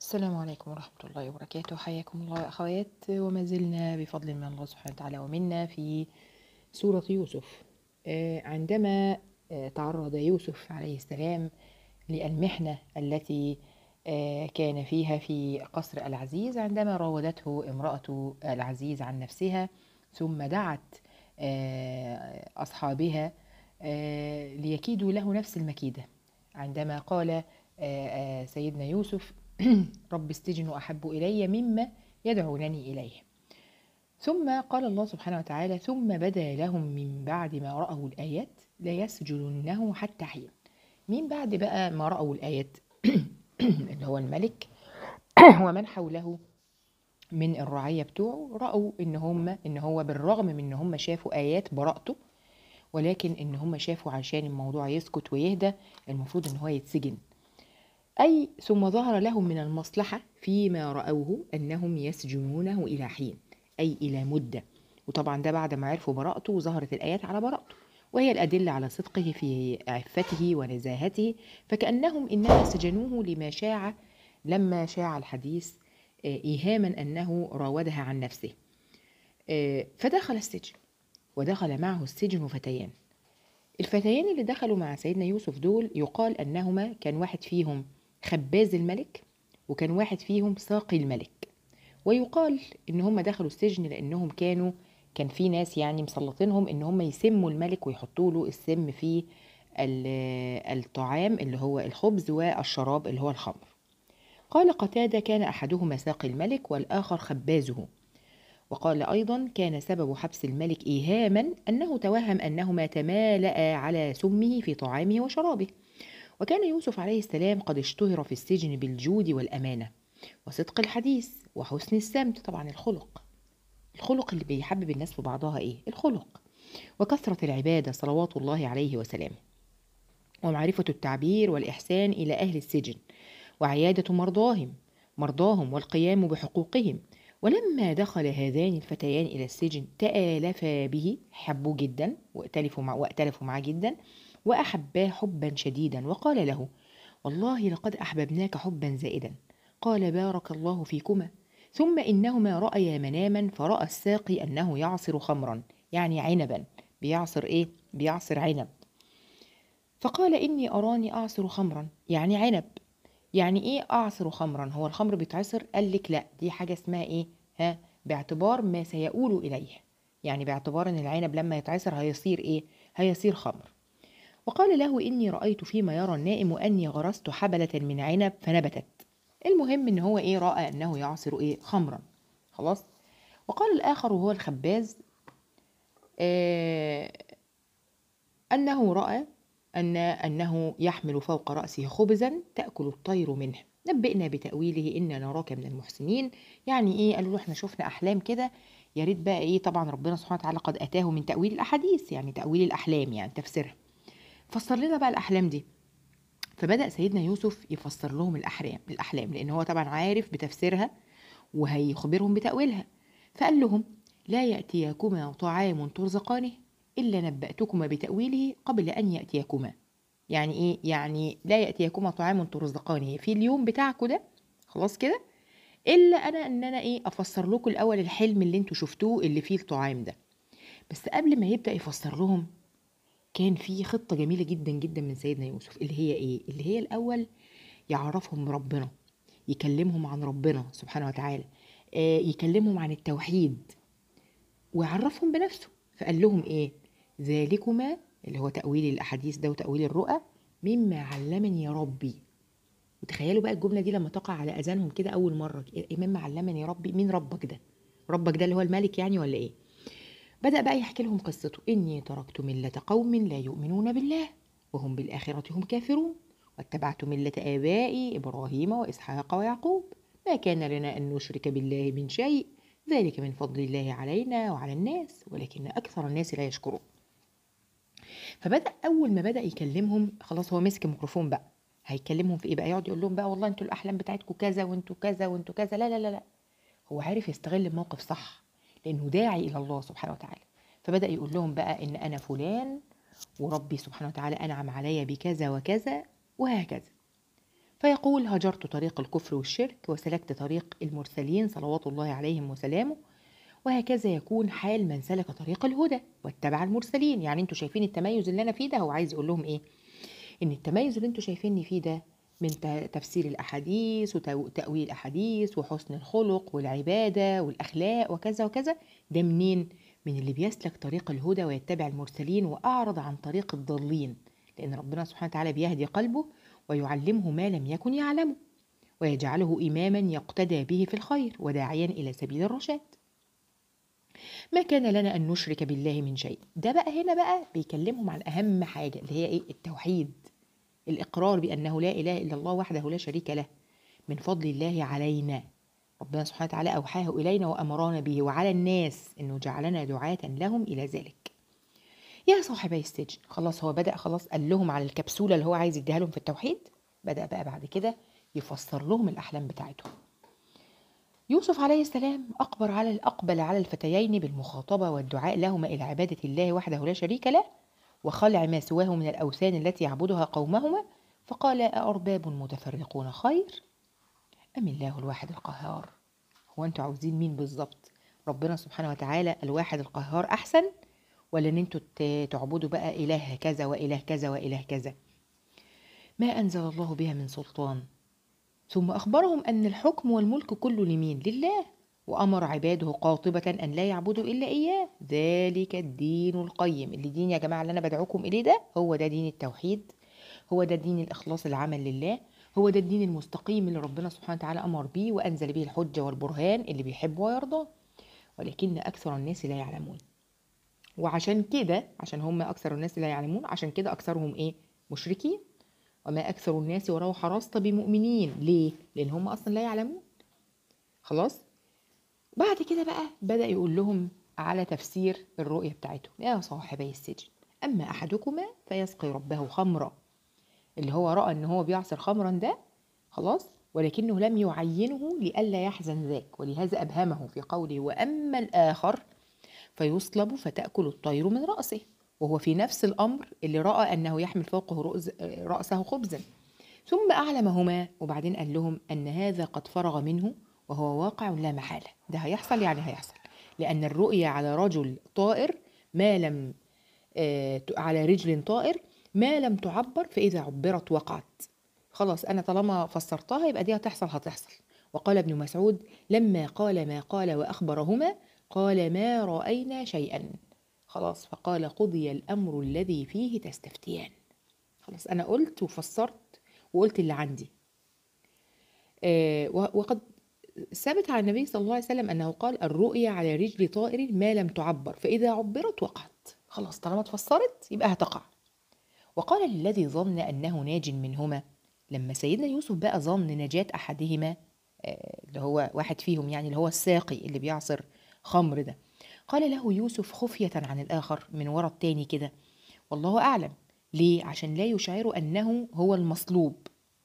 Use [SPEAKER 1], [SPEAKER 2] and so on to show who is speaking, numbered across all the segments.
[SPEAKER 1] السلام عليكم ورحمة الله وبركاته حياكم الله يا أخوات وما زلنا بفضل من الله سبحانه وتعالى ومنا في سورة يوسف آه، عندما آه، تعرض يوسف عليه السلام للمحنة التي آه، كان فيها في قصر العزيز عندما راودته امرأة العزيز عن نفسها ثم دعت آه، أصحابها آه، ليكيدوا له نفس المكيدة عندما قال آه، آه، سيدنا يوسف رب السجن أحب إلي مما يدعونني إليه ثم قال الله سبحانه وتعالى ثم بدا لهم من بعد ما رأوا الآيات ليسجننه حتى حين من بعد بقى ما رأوا الآيات اللي هو الملك ومن حوله من الرعية بتوعه رأوا إن هم إن هو بالرغم من إن هم شافوا آيات براءته ولكن إن هم شافوا عشان الموضوع يسكت ويهدى المفروض إن هو يتسجن أي ثم ظهر لهم من المصلحة فيما رأوه أنهم يسجنونه إلى حين أي إلى مدة وطبعا ده بعد ما عرفوا براءته وظهرت الآيات على براءته وهي الأدلة على صدقه في عفته ونزاهته فكأنهم إنما سجنوه لما شاع لما شاع الحديث آه، إيهاما أنه راودها عن نفسه آه، فدخل السجن ودخل معه السجن فتيان الفتيان اللي دخلوا مع سيدنا يوسف دول يقال أنهما كان واحد فيهم خباز الملك وكان واحد فيهم ساقي الملك ويقال ان هم دخلوا السجن لانهم كانوا كان في ناس يعني مسلطينهم ان هم يسموا الملك ويحطوا له السم في ال- الطعام اللي هو الخبز والشراب اللي هو الخمر قال قتادة كان أحدهما ساقي الملك والآخر خبازه وقال أيضا كان سبب حبس الملك إيهاما أنه توهم أنهما تمالأ على سمه في طعامه وشرابه وكان يوسف عليه السلام قد اشتهر في السجن بالجود والأمانة وصدق الحديث وحسن السمت طبعا الخلق الخلق اللي بيحبب الناس في بعضها ايه الخلق وكثرة العبادة صلوات الله عليه وسلامه ومعرفة التعبير والإحسان إلى أهل السجن وعيادة مرضاهم مرضاهم والقيام بحقوقهم ولما دخل هذان الفتيان إلى السجن تآلفا به حبوا جدا وائتلفوا مع وائتلفوا معه جدا وأحباه حبا شديدا وقال له والله لقد أحببناك حبا زائدا قال بارك الله فيكما ثم إنهما رأيا مناما فرأى الساقي أنه يعصر خمرا يعني عنبا بيعصر إيه؟ بيعصر عنب فقال إني أراني أعصر خمرا يعني عنب يعني إيه أعصر خمرا هو الخمر بيتعصر قال لك لا دي حاجة اسمها إيه ها باعتبار ما سيؤول إليه يعني باعتبار أن العنب لما يتعصر هيصير إيه هيصير خمر وقال له إني رأيت فيما يرى النائم أني غرست حبلة من عنب فنبتت المهم ان هو ايه راى انه يعصر ايه خمرا خلاص وقال الاخر وهو الخباز آه انه راى ان انه يحمل فوق راسه خبزا تاكل الطير منه نبئنا بتاويله انا نراك من المحسنين يعني ايه قالوا له احنا شفنا احلام كده يا ريت بقى ايه طبعا ربنا سبحانه وتعالى قد اتاه من تاويل الاحاديث يعني تاويل الاحلام يعني تفسيرها فسر لنا بقى الاحلام دي فبدأ سيدنا يوسف يفسر لهم الأحلام الأحلام لأن هو طبعا عارف بتفسيرها وهيخبرهم بتأويلها فقال لهم لا يأتيكما طعام ترزقانه إلا نبأتكما بتأويله قبل أن يأتيكما يعني إيه؟ يعني لا يأتيكما طعام ترزقانه في اليوم بتاعكم ده خلاص كده إلا أنا إن أنا إيه أفسر لكم الأول الحلم اللي أنتوا شفتوه اللي فيه الطعام ده بس قبل ما يبدأ يفسر لهم كان في خطة جميلة جدا جدا من سيدنا يوسف اللي هي ايه؟ اللي هي الأول يعرفهم ربنا يكلمهم عن ربنا سبحانه وتعالى آه يكلمهم عن التوحيد ويعرفهم بنفسه فقال لهم ايه؟ ذلكما اللي هو تأويل الأحاديث ده وتأويل الرؤى مما علمني ربي وتخيلوا بقى الجملة دي لما تقع على أذانهم كده أول مرة إيه مما علمني ربي مين ربك ده؟ ربك ده اللي هو الملك يعني ولا إيه؟ بدأ بقى يحكي لهم قصته إني تركت ملة قوم لا يؤمنون بالله وهم بالآخرة هم كافرون واتبعت ملة آبائي إبراهيم وإسحاق ويعقوب ما كان لنا أن نشرك بالله من شيء ذلك من فضل الله علينا وعلى الناس ولكن أكثر الناس لا يشكرون فبدأ أول ما بدأ يكلمهم خلاص هو مسك الميكروفون بقى هيكلمهم في إيه بقى يقعد يقول لهم بقى والله أنتوا الأحلام بتاعتكم كذا وأنتوا كذا وأنتوا كذا لا لا لا لا هو عارف يستغل الموقف صح لأنه داعي إلى الله سبحانه وتعالى فبدأ يقول لهم بقى إن أنا فلان وربي سبحانه وتعالى أنعم علي بكذا وكذا وهكذا فيقول هجرت طريق الكفر والشرك وسلكت طريق المرسلين صلوات الله عليهم وسلامه وهكذا يكون حال من سلك طريق الهدى واتبع المرسلين يعني انتوا شايفين التميز اللي انا فيه ده هو عايز يقول لهم ايه ان التميز اللي انتوا شايفيني فيه ده من ت- تفسير الاحاديث وتاويل الاحاديث وحسن الخلق والعباده والاخلاق وكذا وكذا ده منين من اللي بيسلك طريق الهدى ويتبع المرسلين واعرض عن طريق الضالين لان ربنا سبحانه وتعالى بيهدي قلبه ويعلمه ما لم يكن يعلمه ويجعله اماما يقتدى به في الخير وداعيا الى سبيل الرشاد ما كان لنا ان نشرك بالله من شيء ده بقى هنا بقى بيكلمهم عن اهم حاجه اللي هي ايه التوحيد الاقرار بانه لا اله الا الله وحده لا شريك له من فضل الله علينا ربنا سبحانه وتعالى اوحاه الينا وامرنا به وعلى الناس انه جعلنا دعاة لهم الى ذلك يا صاحبي السجن خلاص هو بدا خلاص قال لهم على الكبسوله اللي هو عايز يديها لهم في التوحيد بدا بقى بعد كده يفسر لهم الاحلام بتاعتهم يوسف عليه السلام أقبل على أقبل على الفتيين بالمخاطبة والدعاء لهما إلى عبادة الله وحده لا شريك له وخلع ما سواه من الأوثان التي يعبدها قومهما فقال أأرباب متفرقون خير أم الله الواحد القهار هو أنتوا عاوزين مين بالظبط ربنا سبحانه وتعالى الواحد القهار أحسن ولا أن أنتوا ت- تعبدوا بقى إله كذا وإله كذا وإله كذا ما أنزل الله بها من سلطان ثم أخبرهم أن الحكم والملك كله لمين؟ لله وأمر عباده قاطبة أن لا يعبدوا إلا إياه ذلك الدين القيم اللي دين يا جماعة اللي أنا بدعوكم إليه ده هو ده دين التوحيد هو ده دين الإخلاص العمل لله هو ده الدين المستقيم اللي ربنا سبحانه وتعالى أمر بيه وأنزل به الحجة والبرهان اللي بيحبه ويرضاه ولكن أكثر الناس لا يعلمون وعشان كده عشان هم أكثر الناس لا يعلمون عشان كده أكثرهم إيه؟ مشركين وما أكثر الناس ولو حرصت بمؤمنين ليه؟ لأن هم أصلا لا يعلمون خلاص؟ بعد كده بقى بدأ يقول لهم على تفسير الرؤية بتاعتهم يا صاحبي السجن أما أحدكما فيسقي ربه خمرا اللي هو رأى إن هو بيعصر خمرا ده خلاص ولكنه لم يعينه لئلا يحزن ذاك ولهذا أبهمه في قوله وأما الآخر فيصلب فتأكل الطير من رأسه وهو في نفس الأمر اللي رأى أنه يحمل فوقه رؤز- رأسه خبزا ثم أعلمهما وبعدين قال لهم أن هذا قد فرغ منه وهو واقع لا محالة ده هيحصل يعني هيحصل لأن الرؤية على رجل طائر ما لم آه، ت- على رجل طائر ما لم تعبر فإذا عبرت وقعت خلاص أنا طالما فسرتها يبقى دي هتحصل هتحصل وقال ابن مسعود لما قال ما قال وأخبرهما قال ما رأينا شيئا خلاص فقال قضي الأمر الذي فيه تستفتيان خلاص أنا قلت وفسرت وقلت اللي عندي آه، و- وقد ثبت عن النبي صلى الله عليه وسلم أنه قال الرؤيا على رجل طائر ما لم تعبر فإذا عبرت وقعت خلاص طالما اتفسرت يبقى هتقع وقال للذي ظن أنه ناج منهما لما سيدنا يوسف بقى ظن نجاة أحدهما آه، اللي هو واحد فيهم يعني اللي هو الساقي اللي بيعصر خمر ده قال له يوسف خفية عن الآخر من ورا التاني كده والله أعلم ليه؟ عشان لا يشعر أنه هو المصلوب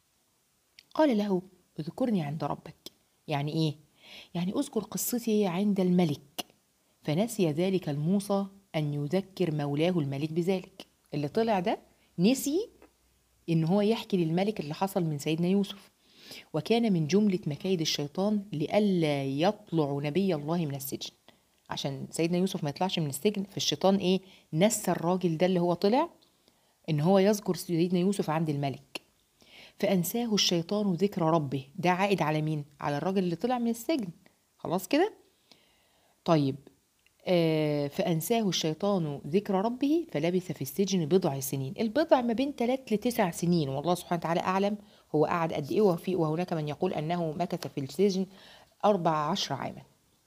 [SPEAKER 1] قال له اذكرني عند ربك يعني إيه؟ يعني أذكر قصتي عند الملك فنسي ذلك الموصى أن يذكر مولاه الملك بذلك اللي طلع ده نسي إن هو يحكي للملك اللي حصل من سيدنا يوسف وكان من جملة مكايد الشيطان لئلا يطلع نبي الله من السجن عشان سيدنا يوسف ما يطلعش من السجن فالشيطان ايه نسى الراجل ده اللي هو طلع ان هو يذكر سيدنا يوسف عند الملك فأنساه الشيطان ذكر ربه ده عائد على مين على الراجل اللي طلع من السجن خلاص كده طيب آه فأنساه الشيطان ذكر ربه فلبث في السجن بضع سنين البضع ما بين ثلاث لتسع سنين والله سبحانه وتعالى أعلم هو قعد قد إيه وفي وهناك من يقول أنه مكث في السجن أربع عشر عاما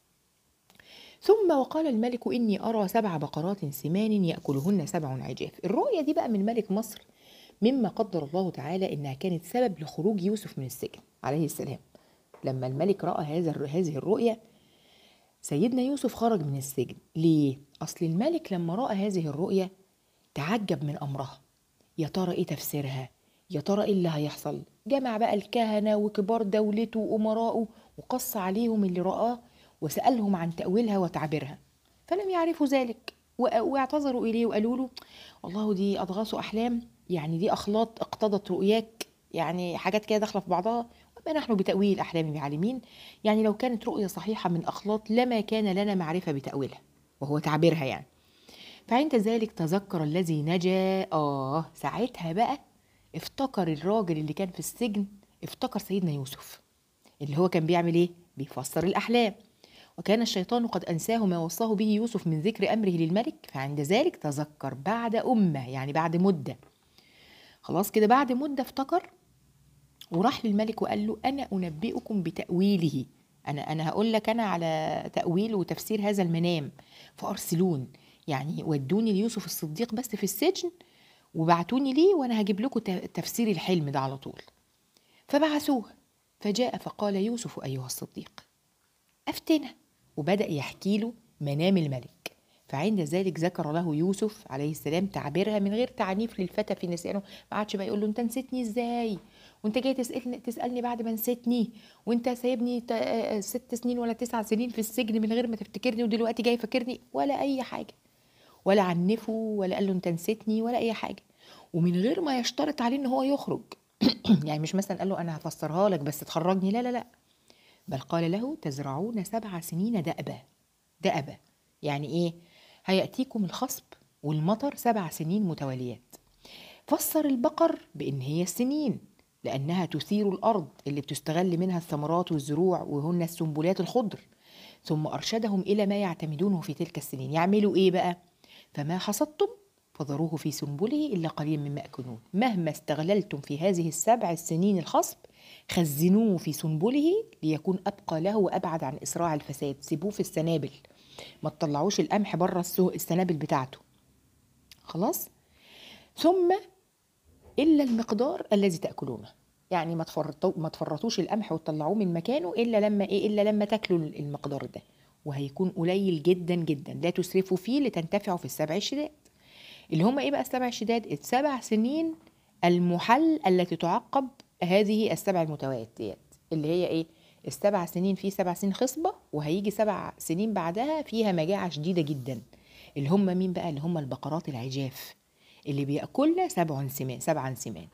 [SPEAKER 1] ثم وقال الملك إني أرى سبع بقرات سمان يأكلهن سبع عجاف الرؤية دي بقى من ملك مصر مما قدر الله تعالى إنها كانت سبب لخروج يوسف من السجن عليه السلام لما الملك رأى هذا هذه الرؤية سيدنا يوسف خرج من السجن ليه؟ أصل الملك لما رأى هذه الرؤية تعجب من أمرها يا ترى إيه تفسيرها؟ يا ترى إيه اللي هيحصل؟ جمع بقى الكهنة وكبار دولته وأمراءه وقص عليهم اللي رآه وسألهم عن تأويلها وتعبيرها فلم يعرفوا ذلك و- واعتذروا إليه وقالوا له والله دي أضغاث أحلام يعني دي أخلاط اقتضت رؤياك يعني حاجات كده داخله في بعضها وما نحن بتاويل الاحلام بعالمين يعني لو كانت رؤيه صحيحه من اخلاط لما كان لنا معرفه بتاويلها وهو تعبيرها يعني فعند ذلك تذكر الذي نجا اه ساعتها بقى افتكر الراجل اللي كان في السجن افتكر سيدنا يوسف اللي هو كان بيعمل ايه بيفسر الاحلام وكان الشيطان قد انساه ما وصاه به يوسف من ذكر امره للملك فعند ذلك تذكر بعد امه يعني بعد مده خلاص كده بعد مده افتكر وراح للملك وقال له انا انبئكم بتاويله انا انا هقول لك انا على تاويل وتفسير هذا المنام فارسلون يعني ودوني ليوسف الصديق بس في السجن وبعتوني ليه وانا هجيب لكم تفسير الحلم ده على طول فبعثوه فجاء فقال يوسف ايها الصديق افتنا وبدا يحكي له منام الملك فعند ذلك ذكر له يوسف عليه السلام تعبيرها من غير تعنيف للفتى في نسيانه ما عادش بقى يقول له انت نسيتني ازاي وانت جاي تسالني تسالني بعد ما نسيتني وانت سايبني ست سنين ولا تسع سنين في السجن من غير ما تفتكرني ودلوقتي جاي فاكرني ولا اي حاجه ولا عنفه ولا قال له انت نسيتني ولا اي حاجه ومن غير ما يشترط عليه ان هو يخرج يعني مش مثلا قال له انا هفسرها لك بس تخرجني لا لا لا بل قال له تزرعون سبع سنين دأبا دأبا يعني ايه هيأتيكم الخصب والمطر سبع سنين متواليات فسر البقر بان هي السنين لانها تثير الارض اللي بتستغل منها الثمرات والزروع وهن السنبلات الخضر ثم ارشدهم الى ما يعتمدونه في تلك السنين يعملوا ايه بقى فما حصدتم فذروه في سنبله إلا قليل مما يأكلون مهما استغللتم في هذه السبع السنين الخصب خزنوه في سنبله ليكون أبقى له وأبعد عن إسراع الفساد سيبوه في السنابل ما تطلعوش القمح بره السنابل بتاعته خلاص ثم إلا المقدار الذي تأكلونه يعني ما تفرطوا ما تفرطوش القمح وتطلعوه من مكانه الا لما ايه الا لما تاكلوا المقدار ده وهيكون قليل جدا جدا لا تسرفوا فيه لتنتفعوا في السبع الشداد اللي هم ايه بقى السبع الشداد السبع سنين المحل التي تعقب هذه السبع المتواتيات اللي هي ايه السبع سنين في سبع سنين خصبة وهيجي سبع سنين بعدها فيها مجاعة شديدة جدا اللي هم مين بقى اللي هم البقرات العجاف اللي بيأكلنا سبع سمان سبعا سمان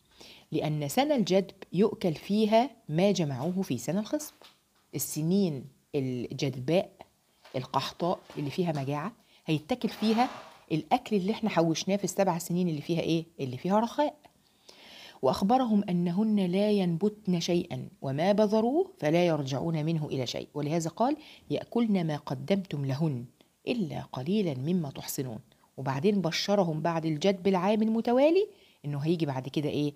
[SPEAKER 1] لأن سنة الجدب يؤكل فيها ما جمعوه في سنة الخصب السنين الجدباء القحطاء اللي فيها مجاعة هيتاكل فيها الأكل اللي احنا حوشناه في السبع سنين اللي فيها إيه؟ اللي فيها رخاء وأخبرهم أنهن لا ينبتن شيئا وما بذروه فلا يرجعون منه إلى شيء ولهذا قال يأكلن ما قدمتم لهن إلا قليلا مما تحصنون وبعدين بشرهم بعد الجدب العام المتوالي انه هيجي بعد كده ايه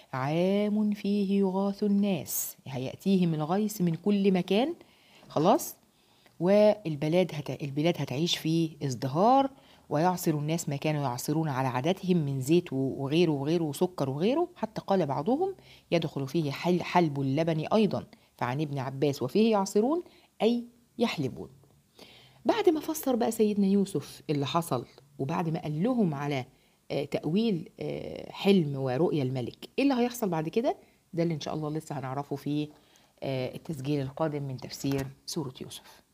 [SPEAKER 1] عام فيه يغاث الناس هياتيهم الغيث من كل مكان خلاص والبلاد هت... البلاد هتعيش في ازدهار ويعصر الناس ما كانوا يعصرون على عاداتهم من زيت وغيره وغيره وسكر وغيره حتى قال بعضهم يدخل فيه حل حلب اللبن أيضا فعن ابن عباس وفيه يعصرون أي يحلبون بعد ما فسر بقى سيدنا يوسف اللي حصل وبعد ما قال لهم على تأويل حلم ورؤيا الملك ايه اللي هيحصل بعد كده ده اللي ان شاء الله لسه هنعرفه في التسجيل القادم من تفسير سورة يوسف